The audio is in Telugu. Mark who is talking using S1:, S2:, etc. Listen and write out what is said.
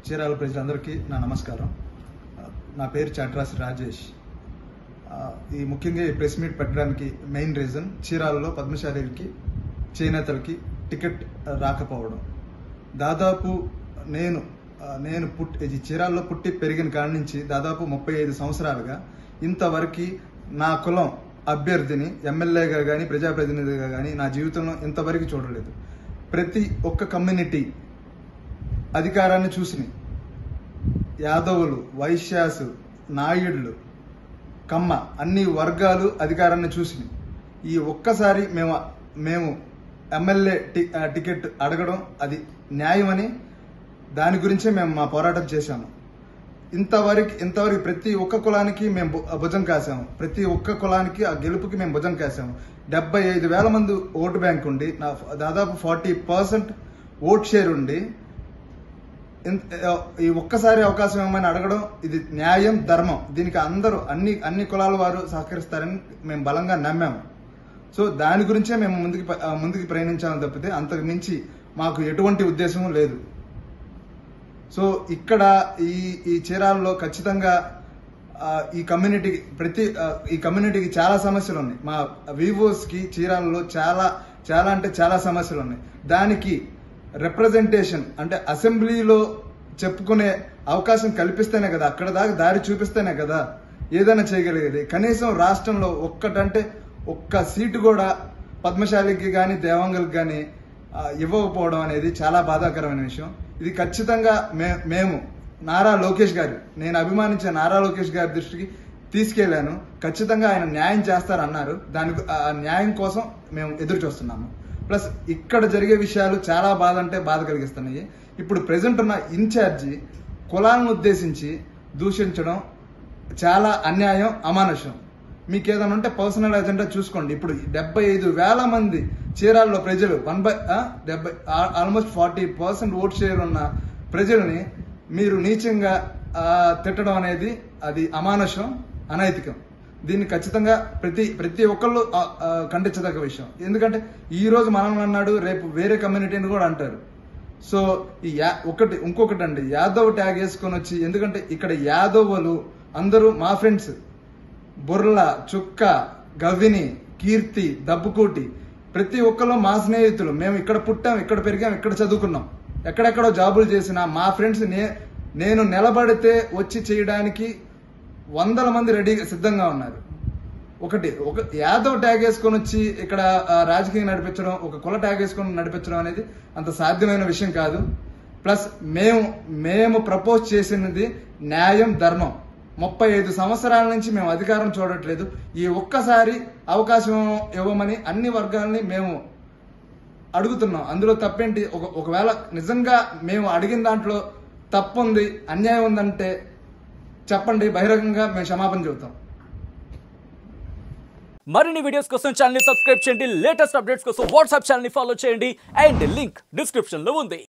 S1: చీరాల ప్రజలందరికీ నా నమస్కారం నా పేరు చాట్రాసి రాజేష్ ఆ, ఈ ముఖ్యంగా ఈ ప్రెస్ మీట్ పెట్టడానికి మెయిన్ రీజన్ చీరాలలో పద్మశాలికి చేనేతలకి టికెట్ రాకపోవడం దాదాపు నేను ఆ, నేను పుట్టి ఇది చీరాల్లో పుట్టి పెరిగిన కాడి నుంచి దాదాపు ముప్పై ఐదు సంవత్సరాలుగా ఇంతవరకు నా కులం అభ్యర్థిని ఎమ్మెల్యేగా కానీ ప్రజాప్రతినిధిగా కానీ నా జీవితంలో ఇంతవరకు చూడలేదు ప్రతి ఒక్క కమ్యూనిటీ అధికారాన్ని చూసినాయి యాదవులు వైశ్యాసు నాయుడులు కమ్మ అన్ని వర్గాలు అధికారాన్ని చూసినాయి ఈ ఒక్కసారి మేము మేము ఎమ్మెల్యే టి- ఆ, టికెట్ అడగడం అది న్యాయమని దాని గురించే మేము మా పోరాటం చేశాము ఇంతవరకు ఇంతవరకు ప్రతి ఒక్క కులానికి మేము భు- భుజం కాసాము ప్రతి ఒక్క కులానికి ఆ గెలుపుకి మేము భుజం కాసాము డెబ్బై ఐదు వేల మంది ఓటు బ్యాంక్ ఉండి నా దాదాపు ఫార్టీ పర్సెంట్ ఓట్ షేర్ ఉండి ఇంత- ఈ ఒక్కసారి అవకాశం ఏమని అడగడం ఇది న్యాయం ధర్మం దీనికి అందరూ అన్ని అన్ని కులాల వారు సహకరిస్తారని మేము బలంగా నమ్మాము సో దాని గురించే మేము ముందుకు ప- ఆ, ముందుకు ప్రయాణించాలని తప్పితే అంతకు మించి మాకు ఎటువంటి ఉద్దేశం లేదు సో ఇక్కడ ఈ ఈ చీరాలలో ఖచ్చితంగా ఆ, ఈ కమ్యూనిటీ ప్రతి ఆ, ఈ కమ్యూనిటీకి చాలా సమస్యలు ఉన్నాయి మా వివోస్ కి చీరాలలో చాలా చాలా అంటే చాలా సమస్యలు ఉన్నాయి దానికి రిప్రజెంటేషన్ అంటే అసెంబ్లీలో చెప్పుకునే అవకాశం కల్పిస్తేనే కదా అక్కడ దాకా దారి చూపిస్తేనే కదా ఏదైనా చేయగలిగేది కనీసం రాష్ట్రంలో ఒక్కటంటే ఒక్క సీటు కూడా పద్మశాలికి కానీ దేవాంగులకు కానీ ఆ, ఇవ్వకపోవడం అనేది చాలా బాధాకరమైన విషయం ఇది ఖచ్చితంగా మే- మేము నారా లోకేష్ గారు నేను అభిమానించే నారా లోకేష్ గారి దృష్టికి తీసుకెళ్లాను ఖచ్చితంగా ఆయన న్యాయం చేస్తారన్నారు దాని గు- ఆ న్యాయం కోసం మేము ఎదురు చూస్తున్నాము ప్లస్ ఇక్కడ జరిగే విషయాలు చాలా బాధ అంటే బాధ కలిగిస్తున్నాయి ఇప్పుడు ప్రెసెంట్ ఉన్న ఇన్ఛార్జి కులాలను ఉద్దేశించి దూషించడం చాలా అన్యాయం అమానుషం మీకు ఏదైనా ఉంటే పర్సనల్ ఎజెండా చూసుకోండి ఇప్పుడు డెబ్బై ఐదు వేల మంది చీరాల్లో ప్రజలు వన్ బై డెబ్బై almost forty percent vote share ఉన్న ప్రజల్ని మీరు నీచంగా ఆ, తిట్టడం అనేది అది అమానుషం అనైతికం దీన్ని ఖచ్చితంగా ప్రతి ప్రతి ఒక్కళ్ళు ఆ, ఆ, ఖండించదగ్గ విషయం ఎందుకంటే ఈ రోజు మనల్ని అన్నాడు రేపు వేరే కమ్యూనిటీని కూడా అంటారు సో ఈ యా ఒకటి ఇంకొకటి అండి యాదవ్ ట్యాగ్ వేసుకొని వచ్చి ఎందుకంటే ఇక్కడ యాదవులు అందరూ మా ఫ్రెండ్స్ బుర్ల చుక్క గవ్విని కీర్తి దబ్బుకోటి ప్రతి ఒక్కరు మా స్నేహితులు మేము ఇక్కడ పుట్టాం ఇక్కడ పెరిగాం ఇక్కడ చదువుకున్నాం ఎక్కడెక్కడో జాబులు చేసిన మా ఫ్రెండ్స్ నే నేను నిలబడితే వచ్చి చేయడానికి వందల మంది రెడీగా సిద్ధంగా ఉన్నారు ఒకటి ఒక యాదవ్ ట్యాగ్ వేసుకొని వచ్చి ఇక్కడ ఆ, రాజకీయం నడిపించడం ఒక కుల ట్యాగ్ వేసుకొని నడిపించడం అనేది అంత సాధ్యమైన విషయం కాదు ప్లస్ మేము మేము ప్రపోజ్ చేసినది న్యాయం ధర్మం ముప్పై ఐదు సంవత్సరాల నుంచి మేము అధికారం చూడట్లేదు ఈ ఒక్కసారి అవకాశం ఇవ్వమని అన్ని వర్గాల్ని మేము అడుగుతున్నాం అందులో తప్పేంటి ఒక ఒకవేళ నిజంగా మేము అడిగిన దాంట్లో తప్పు ఉంది అన్యాయం ఉందంటే చెప్పండి బహిరంగంగా మేము క్షమాపణ చెబుతాం
S2: మరిన్ని వీడియోస్ కోసం ఛానల్ ని సబ్స్క్రైబ్ చేయండి లేటెస్ట్ అప్డేట్స్ కోసం వాట్సాప్ ఛానల్ ని ఫాలో చేయండి అండ్ లింక్ డిస్క్రిప్షన్ లో ఉంది